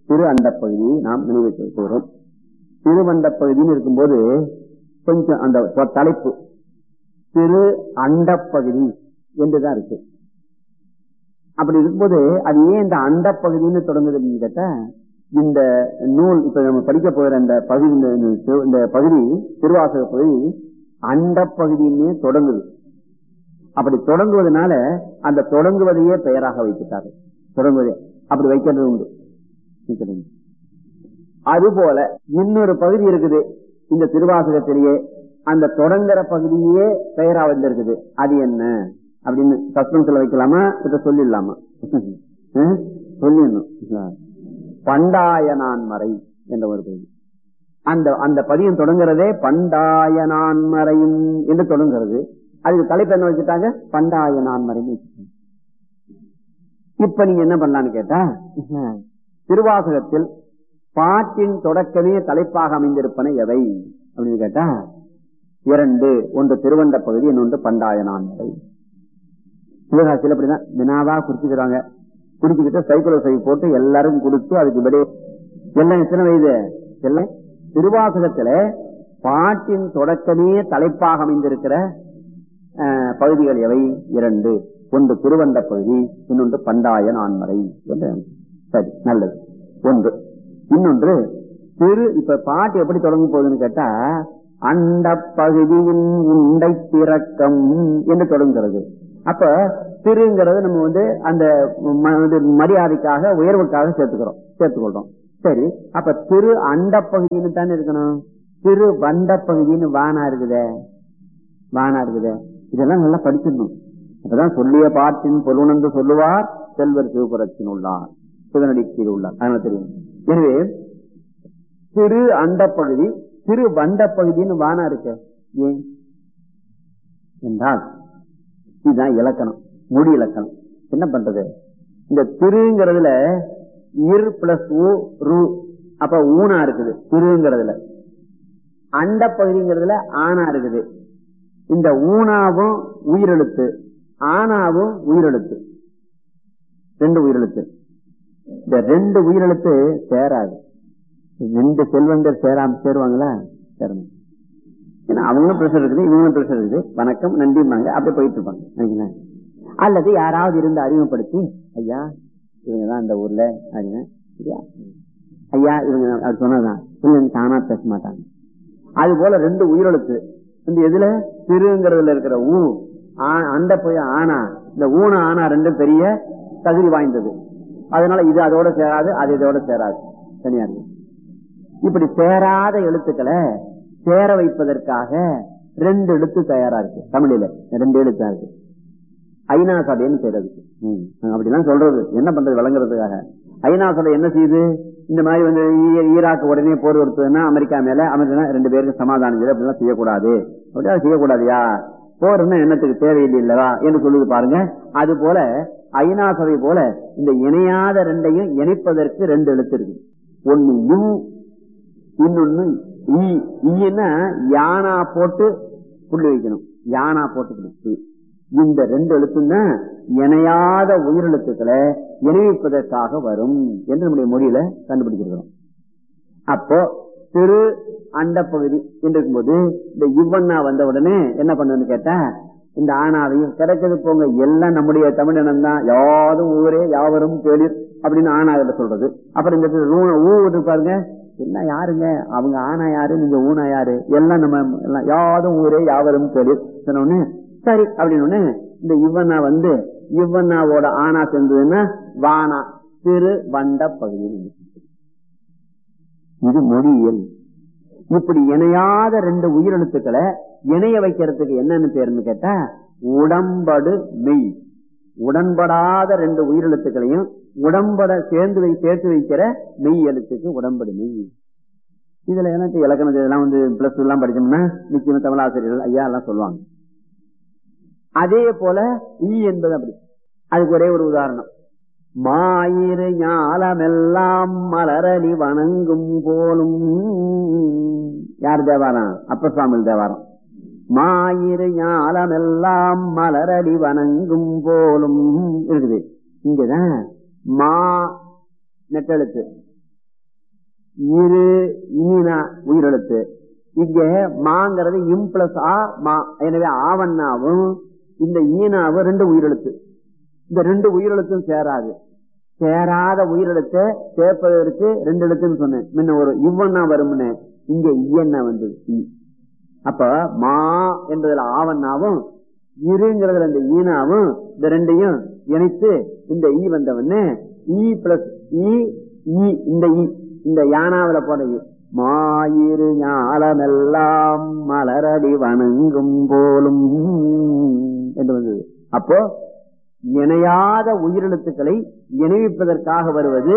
திரு அண்டப் பகுதியை நாம் நினைவு செய்கிறோம் திருவண்டப் பகுதின்னு இருக்கும்போது கொஞ்சம் அந்த தொ- தலைப்பு திரு அண்டப்பகுதி என்றுதான் இருக்கு அப்படி இருக்கும்போது அது ஏன் இந்த அண்டப்பகுதின்னு தொடங்குது அப்படின்னு கேட்டா இந்த நூல் இப்ப நம்ம படிக்க போகிற இந்த பகுதி இந்த- இந்த திரு- இந்த பகுதி திருவாசக பகுதி அண்டப்பகுதின்னே தொடங்குது அப்படி தொடங்குவதனால அந்த தொடங்குவதையே பெயராக வைத்துட்டாரு தொடங்குவதே அப்படி வைக்கிறது உண்டு வைக்கிறது. அதுபோல இன்னொரு பகுதி இருக்குது இந்த திருவாசகத்திலேயே அந்த தொடங்குற பகுதியே பெயரா வந்திருக்குது அது என்ன அப்படின்னு சஸ்பென்ஸ்ல வைக்கலாமா இப்ப சொல்லிடலாமா அஹ்? சொல்லிடணும் பண்டாயனான் மறை என்ற ஒரு பகுதி அந்த அந்த பதியம் தொடங்குறதே பண்டாயனான் மறையும் என்று தொடங்குறது அதுக்கு தலைப்பு என்ன வச்சுட்டாங்க பண்டாயனான் மறைன்னு வச்சுட்டாங்க இப்ப நீங்க என்ன பண்ணலாம்னு கேட்டா திருவாசகத்தில் பாட்டின் தொடக்கமே தலைப்பாக அமைந்திருப்பன எவை அப்படின்னு கேட்டா இரண்டு ஒன்று திருவண்ட பகுதி இன்னொன்று பண்டாயனான் மறை சிவகாசியில் அப்படிதான் வினாவா குறிச்சுக்கிறாங்க குறிச்சுக்கிட்டு சைக்கிள் சை போட்டு எல்லாரும் கொடுத்து அதுக்கு விட எல்லாம் எத்தனை வயது எல்லாம் திருவாசகத்துல பாட்டின் தொடக்கமே தலைப்பாக அமைந்திருக்கிற அஹ், பகுதிகள் எவை இரண்டு ஒன்று திருவண்ட பகுதி இன்னொன்று பண்டாய நான்மறை என்று. சரி நல்லது ஒன்று இன்னொன்று திரு இப்ப பாட்டு எப்படி தொடங்க போகுதுன்னு கேட்டா அண்ட பகுதியின் உண்டை திறக்கம் என்று தொடங்குகிறது அப்ப திருங்கிறது நம்ம வந்து அந்த ம- இது மரியாதைக்காக உயர்வுக்காக சேர்த்துக்கிறோம் சேர்த்துக்கொள்றோம் சரி அப்ப திரு அண்ட பகுதின்னு தானே இருக்கணும் திரு வண்ட பகுதின்னு வானா இருக்குதே வானா இருக்குதே இதெல்லாம் நல்லா படிச்சிடணும் அப்பதான் சொல்லிய பாட்டின் பொருளுணர்ந்து சொல்லுவார் செல்வர் சிவபுரத்தின் உள்ளார் சிவனடி கீழ் உள்ளார் அதனால தெரியும் எனவே திரு அண்ட பகுதி திரு வண்ட பகுதின்னு வானா இருக்க ஏன் என்றால் இதுதான் இலக்கணம் மொழி இலக்கணம் என்ன பண்றது இந்த திருங்கிறதுல இர் பிளஸ் ஊ ரு அப்ப ஊனா இருக்குது திருங்கிறதுல அண்ட பகுதிங்கிறதுல ஆனா இருக்குது இந்த ஊனாவும் உயிரெழுத்து ஆனாவும் உயிரெழுத்து ரெண்டு உயிரெழுத்து இந்த ரெண்டு உயிரெழுத்து சேராது ரெண்டு செல்வந்தர் சேராம சேருவாங்களா சேரணும் ஏன்னா அவங்களும் பிரஷர் இருக்குது இவங்களும் பிரஷர் இருக்குது வணக்கம் நன்றிம்பாங்க அப்படியே போயிட்டு இருப்பாங்க சரிங்களா? அல்லது யாராவது இருந்து அறிமுகப்படுத்தி ஐயா இவங்க தான் அந்த ஊர்ல அப்படின்னா சரியா? ஐயா இவங்க தான் அப்படி சொன்னதான் இவங்க தானா பேச மாட்டாங்க அது போல ரெண்டு உயிரெழுத்து இந்த எதுல திருங்கிறதுல இருக்கிற ஊ ஆ- அந்த போய் ஆனா இந்த ஊன ஆனா ரெண்டும் பெரிய தகுதி வாய்ந்தது அதனால இது அதோட சேராது அது இதோட சேராது தனியா இருக்கு இப்படி சேராத எழுத்துக்களை சேர வைப்பதற்காக ரெண்டு எழுத்து தயாரா இருக்கு தமிழில ரெண்டு எழுத்தா இருக்கு ஐநா சபைன்னு பேர் அதுக்கு ம். அப்படிலாம் சொல்றது என்ன பண்றது விளங்குறதுக்காக ஐநா சபை என்ன செய்யுது இந்த மாதிரி வந்து ஈ- ஈராக் உடனே போர் வருத்துதுன்னா அமெரிக்கா மேல அமெரிக்கா ரெண்டு பேருக்கு சமாதானம் செய்யுது அப்படிலாம் செய்யக்கூடாது அப்படியா செய்யக்கூடாதுயா போர்னா என்னத்துக்கு தேவையில்லை இல்லவா என்று சொல்லுது பாருங்க அது போல ஐநா சபை போல இந்த இணையாத ரெண்டையும் இணைப்பதற்கு ரெண்டு எழுத்து இருக்கு ஒன்னு யூ இன்னொன்னு ஈ ஈன்னா யானா போட்டு புள்ளி வைக்கணும் யானா போட்டு புள்ளி. இந்த ரெண்டு எழுத்தும் தான் இணையாத உயிரெழுத்துக்களை இணைப்பதற்காக வரும் என்று நம்முடைய மொழியில கண்டுபிடிச்சிருக்கிறோம் அப்போ திரு அண்டப்பகுதி என்று இருக்கும்போது இந்த இவ்வண்ணா வந்த உடனே என்ன பண்ணுன்னு கேட்டா இந்த ஆணாவையும் கிடைச்சது போங்க எல்லாம் நம்முடைய தமிழினம் தான் யாரும் ஊரே யாவரும் கேளிர் அப்படின்னு ஆணாவில சொல்றது அப்புறம் இந்த இடத்துல ஊ- ஊ இருக்கு பாருங்க என்ன யாருங்க அவங்க ஆனா யாரு நீங்க ஊனா யாரு எல்லாம் நம்ம எல்லாம் யாரும் ஊரே யாவரும் கேளிர் சொன்ன உடனே சரி அப்படின்னு உடனே இந்த இவ்வண்ணா வந்து இவ்வண்ணாவோட ஆனா சேர்ந்ததுன்னா வானா திரு வண்ட பகுதி இது மொழியியல் இப்படி இணையாத ரெண்டு உயிரெழுத்துக்களை இணைய வைக்கிறதுக்கு என்னன்னு பேருன்னு கேட்டா உடம்படு மெய் உடன்படாத ரெண்டு உயிரெழுத்துக்களையும் உடம்பட சேர்ந்து வை சேர்த்து வைக்கிற மெய் எழுத்துக்கு உடம்படு மெய் இதுல எனக்கு இலக்கணம் இதெல்லாம் வந்து பிளஸ் டூ எல்லாம் படிச்சோம்னா நிச்சயமா தமிழாசிரியர்கள் ஐயா எல்லாம் சொல்லுவாங்க அதே போல ஈ என்பது அப்படி அதுக்கு ஒரே ஒரு உதாரணம் மாயிரு ஞாலமெல்லாம் மலரடி வணங்கும் போலும் யார் தேவாரம் அப்பசாமில் தேவாரம் மாயிரு ஞாலமெல்லாம் மலரடி வணங்கும் போலும் இருக்குது இங்கதான் மா நெட்டெழுத்து இரு ஈனா உயிரெழுத்து இங்க மாங்கிறது இம் பிளஸ் ஆ மா எனவே ஆவண்ணாவும் இந்த ஈனாவும் ரெண்டு உயிரெழுத்து இந்த ரெண்டு உயிரெழுத்தும் சேராது சேராத உயிரெழுத்தை சேர்ப்பதற்கு ரெண்டு எழுத்துன்னு சொன்னேன் முன்ன ஒரு இவ்வண்ணா வரும்னு இங்க இயன்னா வந்தது இ. அப்ப மா என்பதுல ஆவண்ணாவும் இருங்கிறதுல இந்த ஈனாவும் இந்த ரெண்டையும் இணைத்து இந்த ஈ வந்தவொடனே ஈ பிளஸ் ஈ ஈ இந்த ஈ இந்த யானாவில போன ஈ மாயிரு ஞாலமெல்லாம் மலரடி வணங்கும் போலும் என்று வந்தது அப்போ இணையாத உயிரெழுத்துக்களை இணைவிப்பதற்காக வருவது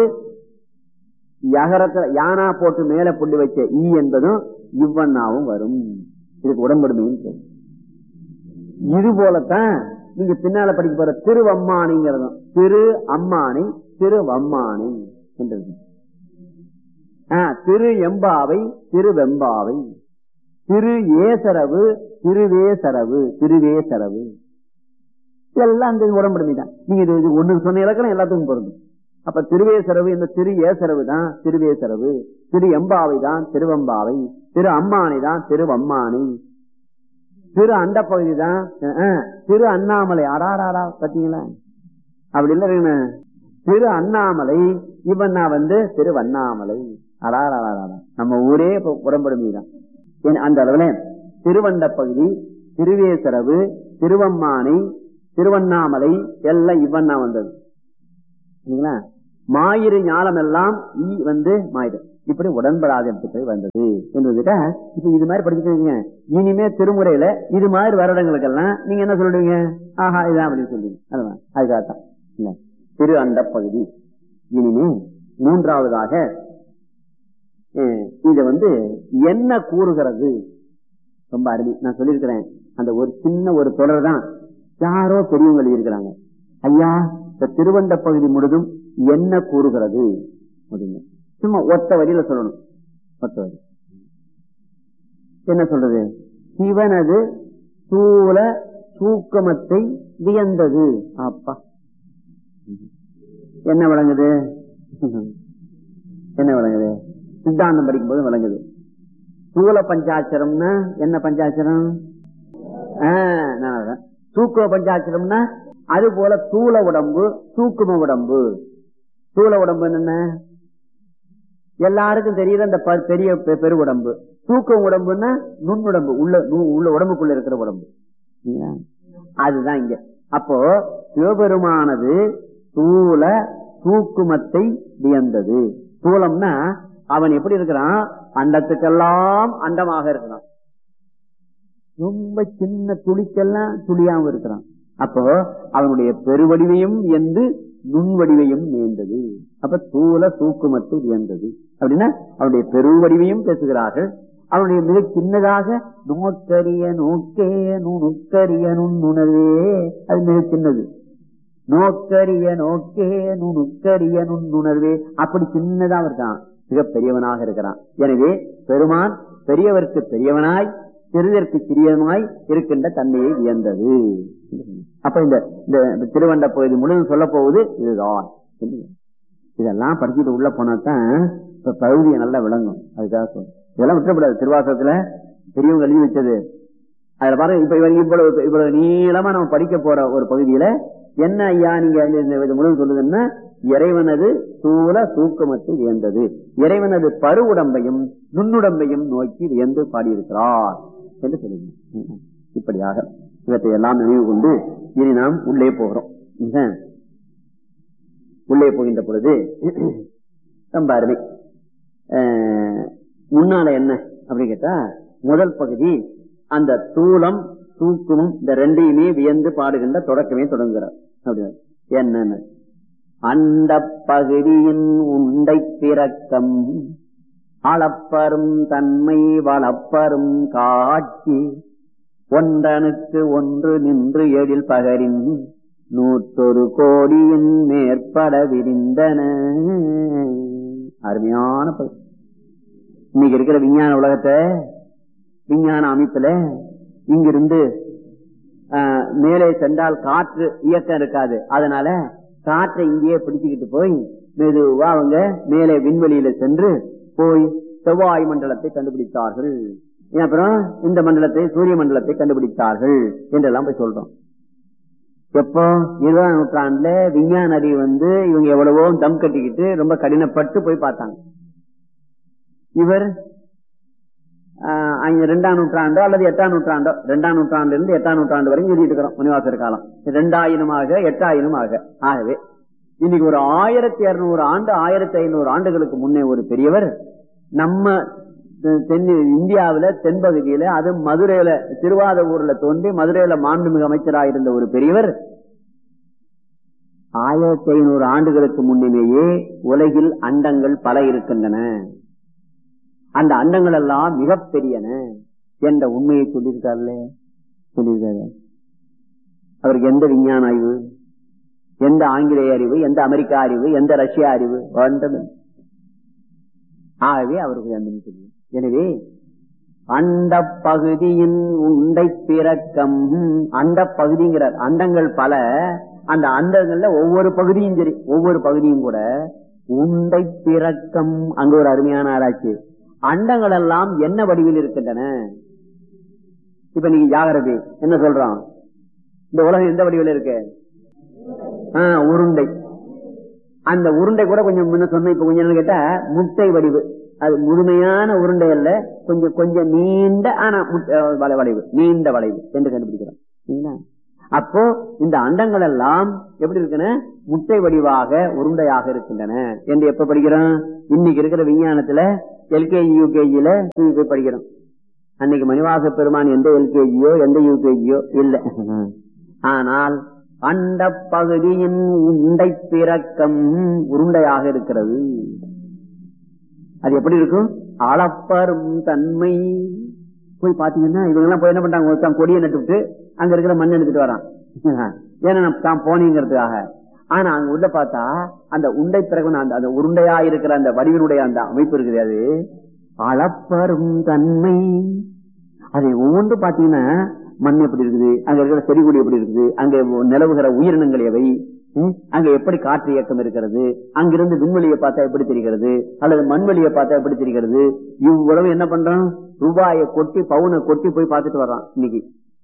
யகரத்துல யானா போட்டு மேல புள்ளி வச்ச ஈ என்பதும் இவ்வண்ணாவும் வரும் இதுக்கு உடம்படுமையும் பேரு. இது போலத்தான் நீங்க பின்னால படிக்க போற திருவம்மானிங்கிறதும் திரு அம்மானை திருவம்மானை என்றது ஆ, திரு எம்பாவை திருவெம்பாவை திரு ஏசரவு திருவேசரவு திருவேசரவு இதெல்லாம் அந்த உடம்புடைமை தான் நீங்க இது இது ஒண்ணு சொன்ன இலக்கணம் எல்லாத்துக்கும் பொருந்தும் அப்ப திருவேசரவு இந்த திரு ஏசரவு தான் திருவேசரவு திரு எம்பாவை தான் திருவம்பாவை திரு அம்மானை தான் திருவம்மானை திரு அண்ட பகுதி தான் அஹ், திரு அண்ணாமலை அடாடாடா பாத்தீங்களா அப்படி இல்ல இருக்கணும். திரு அண்ணாமலை இவன் நான் வந்து திருவண்ணாமலை அடாடாடா நம்ம ஊரே இப்ப உடம்படுமை தான் ஏன் அந்த அளவுல திருவண்ட பகுதி திருவேசரவு திருவம்மானை திருவண்ணாமலை எல்லாம் இவண்ணா வந்தது சரிங்களா மாயிரு ஞாலம் எல்லாம் ஈ வந்து மாயிரம் இப்படி உடன்படாத எழுத்துக்கள் வந்தது என்பதுகிட்ட இப்ப இது மாதிரி படிச்சுக்கீங்க இனிமே திருமுறையில இது மாதிரி வருடங்களுக்கெல்லாம் நீங்க என்ன சொல்லுவீங்க ஆஹா இதான் அப்படின்னு சொல்லுவீங்க அதுதான் அதுக்காகத்தான் இல்ல திரு அண்ட பகுதி இனிமே மூன்றாவதாக அஹ், இது வந்து என்ன கூறுகிறது ரொம்ப அருமை நான் சொல்லியிருக்கிறேன் அந்த ஒரு சின்ன ஒரு தொடர் தான் யாரோ பெரியவங்க எழுதியிருக்கிறாங்க ஐயா இந்த திருவண்ட பகுதி முழுதும் என்ன கூறுகிறது அப்படின்னு சும்மா ஒத்த வரியில சொல்லணும் ஒத்த வரி என்ன சொல்றது சிவனது சூல சூக்கமத்தை வியந்தது அப்பா என்ன விளங்குது என்ன விளங்குது சித்தாந்தம் படிக்கும்போது விளங்குது சூல பஞ்சாட்சரம்னா என்ன பஞ்சாட்சரம் ஆஹ், நான் அதான். சூக்கும பஞ்சாட்சரம்னா அது போல தூள உடம்பு சூக்கும உடம்பு தூள உடம்பு என்ன எல்லாருக்கும் தெரியுது அந்த ப- பெரிய பெ- பெரு உடம்பு தூக்கம் உடம்புன்னா நுண்ணுடம்பு உள்ள நு- உள்ள உடம்புக்குள்ள இருக்கிற உடம்பு சரிங்களா? அதுதான் இங்க அப்போ சிவபெருமானது தூள தூக்குமத்தை வியந்தது தூளம்னா அவன் எப்படி இருக்கிறான் அண்டத்துக்கெல்லாம் அண்டமாக இருக்கிறான் ரொம்ப சின்ன துளிக்கெல்லாம் துளியாம இருக்கிறான் அப்போ அவனுடைய பெருவடிவையும் எந்து நுண்வடிவையும் நேர்ந்தது அப்ப தூல தூக்குமத்தை வியந்தது அப்படின்னா அவனுடைய பெருவடிவையும் பேசுகிறார்கள் அவனுடைய மிக சின்னதாக நோக்கரிய நோக்கே நுணுக்கரிய நுண்ணுணர்வே அது மிக சின்னது நோக்கரிய நோக்கே நுணுக்கரிய நுண்ணுணர்வே அப்படி சின்னதா இருக்கான் மிக பெரியவனாக இருக்கிறான் எனவே பெருமான் பெரியவர்க்கு பெரியவனாய் சிறிதற்கு சிறியவனாய் இருக்கின்ற தன்மையை வியந்தது அப்ப இந்த இந்த திருவண்ட பகுதி முழுவதும் சொல்ல போவது இதுதான் இதெல்லாம் படிச்சுட்டு உள்ள போனாதான் இப்ப பகுதியை நல்லா விளங்கும் அதுக்காக சொல்றேன் இதெல்லாம் விட்டுறப்படாது திருவாசகத்துல பெரியவங்க எழுதி வச்சது அதுல பாருங்க இப்ப இவங்க இவ்வளவு இவ்வளவு நீளமா நம்ம படிக்க போற ஒரு பகுதியில என்ன ஐயா நீங்க இந்த இது முழுவதும் சொல்லுதுன்னா இறைவனது சூழ தூக்கமத்தை வியந்தது இறைவனது பரு உடம்பையும் நுண்ணுடம்பையும் நோக்கி வியந்து பாடியிருக்கிறார் என்று சொல்லுங்க இப்படியாக இவற்றை எல்லாம் நினைவு கொண்டு இனி நாம் உள்ளே போகிறோம் மிக உள்ளே போகின்ற பொழுது ரொம்ப அருமை அஹ், முன்னால என்ன அப்படின்னு கேட்டா முதல் பகுதி அந்த தூளம் தூக்கமும் இந்த ரெண்டையுமே வியந்து பாடுகின்ற தொடக்கமே தொடங்குகிறார் அப்படின்னா என்னன்னு அந்த பகுதியின் உண்டை பிறக்கம் அளப்பரும் தன்மை வளப்பரும் காட்சி ஒன்றனுக்கு ஒன்று நின்று எழில் பகரின் நூற்றொரு கோடியின் மேற்பட விரிந்தன அருமையான பகுதி. இன்னைக்கு இருக்கிற விஞ்ஞான உலகத்தை விஞ்ஞான அமைப்புல இங்கிருந்து ஆஹ், மேலே சென்றால் காற்று இயக்கம் இருக்காது அதனால காற்றை இங்கேயே பிடிச்சுக்கிட்டு போய் மெதுவா அவங்க மேலே விண்வெளியில சென்று போய் செவ்வாய் மண்டலத்தை கண்டுபிடித்தார்கள் அப்புறம் இந்த மண்டலத்தை சூரிய மண்டலத்தை கண்டுபிடித்தார்கள் என்றெல்லாம் போய் சொல்றோம் எப்போ இருபதாம் நூற்றாண்டுல விஞ்ஞான அறிவு வந்து இவங்க எவ்வளவோ தம் கட்டிக்கிட்டு ரொம்ப கடினப்பட்டு போய் பார்த்தாங்க இவர் ரெண்டாம் நூற்றாண்டோ அல்லது எட்டாம் நூற்றாண்டோ ரெண்டாம் நூற்றாண்டுல இருந்து எட்டாம் நூற்றாண்டு வரைக்கும் எழுதிட்டு இருக்கிறோம் முனிவாசர் காலம் ரெண்டாயிரமாக எட்டாயிரமாக ஆகவே இன்னைக்கு ஒரு ஆயிரத்தி இருநூறு ஆண்டு ஆயிரத்தி ஐநூறு ஆண்டுகளுக்கு முன்னே ஒரு பெரியவர் நம்ம தென் இந்தியாவில தென்பகுதியில அது மதுரையில திருவாதூர்ல தோன்றி மதுரையில மாண்புமிகு அமைச்சராக இருந்த ஒரு பெரியவர் ஆயிரத்தி ஐநூறு ஆண்டுகளுக்கு முன்னிலேயே உலகில் அண்டங்கள் பல இருக்கின்றன அந்த அண்டங்கள் எல்லாம் மிகப்பெரியன என்ற உண்மையை சொல்லியிருக்காருல்ல சொல்லியிருக்காரு அவருக்கு எந்த விஞ்ஞான அறிவு எந்த ஆங்கிலேய அறிவு எந்த அமெரிக்கா அறிவு எந்த ரஷ்யா அறிவு வேண்டும் ஆகவே அவருக்கு அந்த தெரியும் எனவே அண்ட பகுதியின் உண்டை பிறக்கம் அண்ட பகுதிங்கிறார் அண்டங்கள் பல அந்த அண்டங்கள்ல ஒவ்வொரு பகுதியும் சரி ஒவ்வொரு பகுதியும் கூட உண்டை பிறக்கம் அங்க ஒரு அருமையான ஆராய்ச்சி அண்டங்கள் எல்லாம் என்ன வடிவில் இருக்கின்றன இப்ப நீங்க ஜாகிரதை என்ன சொல்றோம் இந்த உலகம் எந்த வடிவில் இருக்கு உருண்டை அந்த உருண்டை கூட கொஞ்சம் முன்ன சொன்ன இப்ப கொஞ்சம் கேட்டா முட்டை வடிவு அது முழுமையான உருண்டை அல்ல கொஞ்சம் கொஞ்சம் நீண்ட ஆனா வளைவு நீண்ட வளைவு என்று கண்டுபிடிக்கிறோம் அப்போ இந்த அண்டங்கள் எல்லாம் எப்படி இருக்குன்னு முட்டை வடிவாக உருண்டையாக இருக்கின்றன என்று எப்ப படிக்கிறோம் இன்னைக்கு இருக்கிற விஞ்ஞானத்துல எல்கேஜி யூகேஜில படிக்கிறோம் அன்னைக்கு மணிவாச பெருமான் எந்த எல்கேஜியோ எந்த யூகேஜியோ இல்ல ஆனால் அண்ட பகுதியின் உண்டை பிறக்கம் உருண்டையாக இருக்கிறது அது எப்படி இருக்கும் அளப்பரும் தன்மை போய் பாத்தீங்கன்னா இவங்க எல்லாம் போய் என்ன பண்றாங்க ஒருத்தன் கொடியை நட்டுவிட்டு அங்க இருக்கிற மண் எடுத்துட்டு வரான் ஏன்னா தான் போனீங்கிறதுக்காக ஆனா அங்க உள்ள பார்த்தா அந்த உண்டை பிறகு அந்த அந்த உருண்டையா இருக்கிற அந்த வடிவினுடைய அந்த அமைப்பு இருக்குது அது அளப்பரும் தன்மை அதை ஒவ்வொன்று பாத்தீங்கன்னா மண் எப்படி இருக்குது அங்க இருக்கிற செடி கொடி எப்படி இருக்குது அங்க நிலவுகிற உயிரினங்கள் எவை அங்க எப்படி காற்று இயக்கம் இருக்கிறது அங்கிருந்து விண்வெளியை பார்த்தா எப்படி தெரிகிறது அல்லது மண்வெளியை பார்த்தா எப்படி தெரிகிறது இவ்வளவு என்ன பண்றோம் ரூபாயை கொட்டி பவுனை கொட்டி போய் பார்த்துட்டு வர்றான் இன்னைக்கு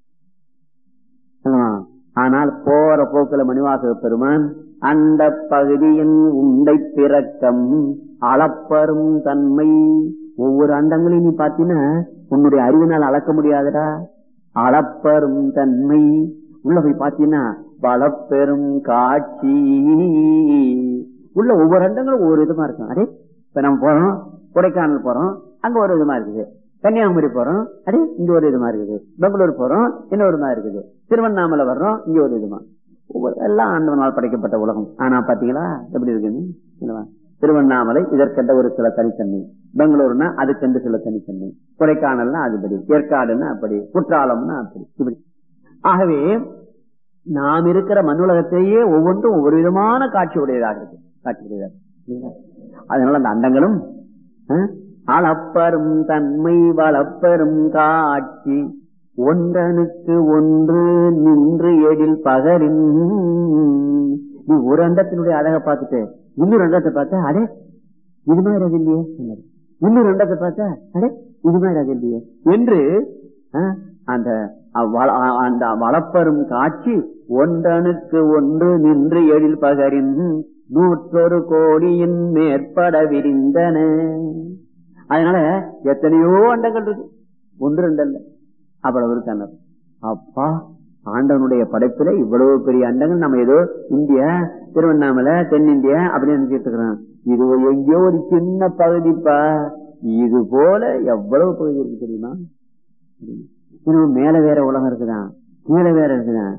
ஆனால் போற போக்குல மணிவாசக பெருமான் அந்த பகுதியின் உண்டை பிறக்கம் அளப்பரும் தன்மை ஒவ்வொரு அண்டங்களையும் நீ பாத்தீங்கன்னா உன்னுடைய அறிவினால் அளக்க முடியாதுடா அளப்பரும் தன்மை உள்ள போய் பாத்தீங்கன்னா வளப்பெரும் காட்சி உள்ள ஒவ்வொரு அண்டங்களும் ஒவ்வொரு விதமா இருக்கும் அடே இப்ப நம்ம போறோம் கொடைக்கானல் போறோம் அங்க ஒரு விதமா இருக்குது கன்னியாகுமரி போறோம் அடே இங்க ஒரு விதமா இருக்குது பெங்களூர் போறோம் இன்னொரு விதமா இருக்குது திருவண்ணாமலை வர்றோம் இங்க ஒரு விதமா ஒவ்வொரு எல்லாம் ஆண்டவனால் படைக்கப்பட்ட உலகம் ஆனா பாத்தீங்களா எப்படி இருக்குன்னு திருவண்ணாமலை இதற்கென்ற ஒரு சில தனித்தன்மை பெங்களூர்னா அதுக்கென்று சில தனித்தன்மை கொடைக்கானல்னா அதுபடி ஏற்காடுன்னா அப்படி குற்றாலம்னா அப்படி இப்படி ஆகவே நாம் இருக்கிற மண்ணுலகத்தையே ஒவ்வொன்றும் ஒவ்வொரு விதமான காட்சி உடையதாக இருக்கு காட்சி உடையதாக அதனால அந்த அண்டங்களும் அளப்பரும் தன்மை வளப்பெரும் காட்சி ஒன்றனுக்கு ஒன்று நின்று எழில் பகரின் நீ ஒரு அண்டத்தினுடைய அழகை பார்த்துட்டு இன்னொரு அண்டத்தை பார்த்தா அடே இது மாதிரி அது இல்லையே இன்னொரு அண்டத்தை பார்த்தா அடே இது மாதிரி அது இல்லையே என்று அந்த அந்த வளப்பெரும் காட்சி ஒன்றனுக்கு ஒன்று நின்று எழில் பகரின் நூற்றொரு கோடியின் மேற்பட விரிந்தன அதனால எத்தனையோ அண்டங்கள் இருக்கு ஒன்று ரெண்டு அல்ல அவ்வளவு இருக்காங்க அப்பா ஆண்டவனுடைய படைப்புல இவ்வளவு பெரிய அண்டங்கள் நம்ம ஏதோ இந்தியா திருவண்ணாமலை தென்னிந்தியா அப்படின்னு நினைச்சிட்டு இருக்கிறோம் இது எங்கேயோ ஒரு சின்ன பகுதிப்பா இது போல எவ்வளவு பகுதி இருக்கு தெரியுமா இன்னும் மேல வேற உலகம் இருக்குதான் கீழே வேற இருக்குதான்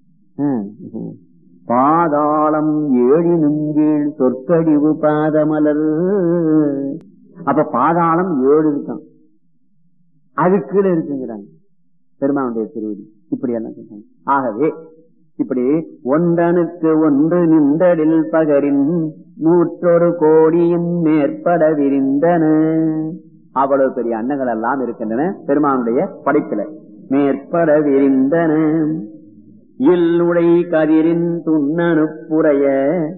பாதாளம் ஏழினும் கீழ் சொற்கடிவு பாதமலர் அப்ப பாதாளம் ஏழு இருக்கான் அது கீழே இருக்குங்கிறாங்க பெருமானுடைய திருவடி இப்படி எல்லாம் சொல்றாங்க ஆகவே இப்படி ஒன்றனுக்கு ஒன்று நின்றடில் பகரின் நூற்றொரு கோடியின் மேற்பட விரிந்தன அவ்வளவு பெரிய அன்னங்கள் எல்லாம் இருக்கின்றன பெருமானுடைய படைப்பில மேற்பட விரிந்தன இல்லுடை கதிரின் துண்ணனுப்புறைய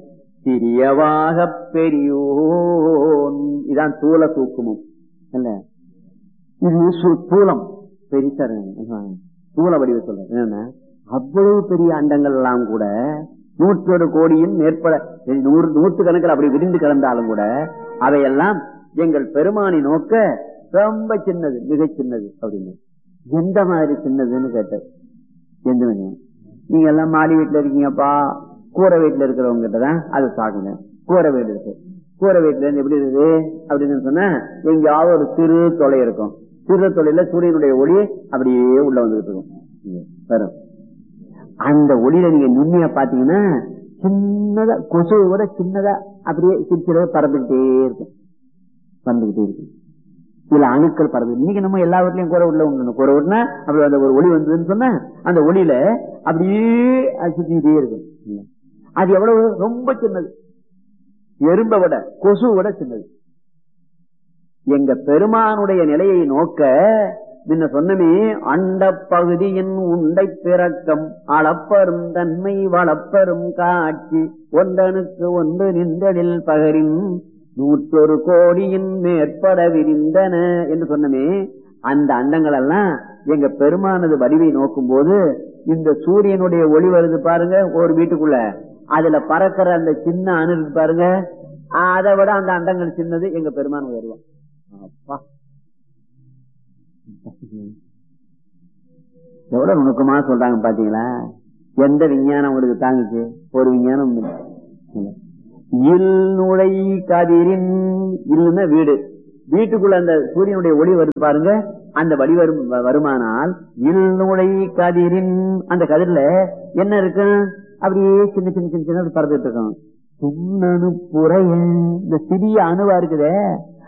சிறியவாக பெரியோன் இதான் தூல தூக்குமும் இல்ல இது சு- தூலம் பெரிசா தூள வடிவ சொல்ற என்னன்னா அவ்வளவு பெரிய அண்டங்கள் எல்லாம் கூட நூற்றொரு கோடியின் மேற்பட நூறு நூற்று கணக்கில் அப்படி விரிந்து கிடந்தாலும் கூட அவையெல்லாம் எங்கள் பெருமானை நோக்க ரொம்ப சின்னது மிக சின்னது அப்படின்னு எந்த மாதிரி சின்னதுன்னு கேட்டார் எந்தவங்க நீங்க எல்லாம் மாடி வீட்டுல இருக்கீங்கப்பா கூரை வீட்டுல இருக்கிறவங்க கிட்ட தான் அது சாகுங்க கூரை வீடு இருக்கு கூரை வீட்டுல இருந்து எப்படி இருக்குது அப்படின்னு சொன்னா எங்கேயாவது ஒரு சிறு தொலை இருக்கும் சிறு தொலைல சூரியனுடைய ஒளி அப்படியே உள்ள வந்துகிட்டு இருக்கும் இங்க வரும் அந்த ஒளியில நீங்க நுண்ணியா பாத்தீங்கன்னா சின்னதா கொசு கூட சின்னதா அப்படியே சிரிச்சிட பறந்துகிட்டே இருக்கும் பறந்துகிட்டே இருக்கும் சில அணுக்கள் பறந்து இன்னைக்கு நம்ம எல்லா வீட்லயும் குறை வீட்டுல உண்டு குறை வீட்டுனா அப்படி அந்த ஒரு ஒளி வந்ததுன்னு சொன்னா அந்த ஒளியில அப்படியே அது சுத்திக்கிட்டே இருக்கும் அது எவ்வளவு ரொம்ப சின்னது எறும்பை விட கொசு விட சின்னது எங்க பெருமானுடைய நிலையை நோக்க முன்ன சொன்னமே அண்ட பகுதியின் உண்டை பிறக்கம் அளப்பரும் தன்மை வளப்பெரும் காட்சி ஒன்றனுக்கு ஒன்று நின்றதில் பகரின் நூற்றொரு கோடியின் மேற்பட விரிந்தன என்று சொன்னமே அந்த அண்டங்கள் எல்லாம் எங்க பெருமானது வடிவை நோக்கும் போது இந்த சூரியனுடைய ஒளி வருது பாருங்க ஒரு வீட்டுக்குள்ள அதுல பறக்கிற அந்த சின்ன அணு இருக்கு பாருங்க அதை விட அந்த அண்டங்கள் சின்னது எங்க பெருமான் உயர்வான் அப்பா எவ்வளவு நுணுக்கமா சொல்றாங்க பாத்தீங்களா எந்த விஞ்ஞானம் உங்களுக்கு தாங்குச்சு ஒரு விஞ்ஞானம் இல்லை. இல்லை. இல் நுழை கதிரின் இல்லுன்னா வீடு வீட்டுக்குள்ள அந்த சூரியனுடைய ஒளி வருது பாருங்க அந்த வழி வரும் வ- வருமானால் இல் நுழை கதிரின் அந்த கதிரில என்ன இருக்கு அப்படியே சின்ன சின்ன சின்ன சின்ன பறந்துட்டு இருக்கும் துண்ணணு புறைய இந்த சிறிய அணுவா இருக்குதே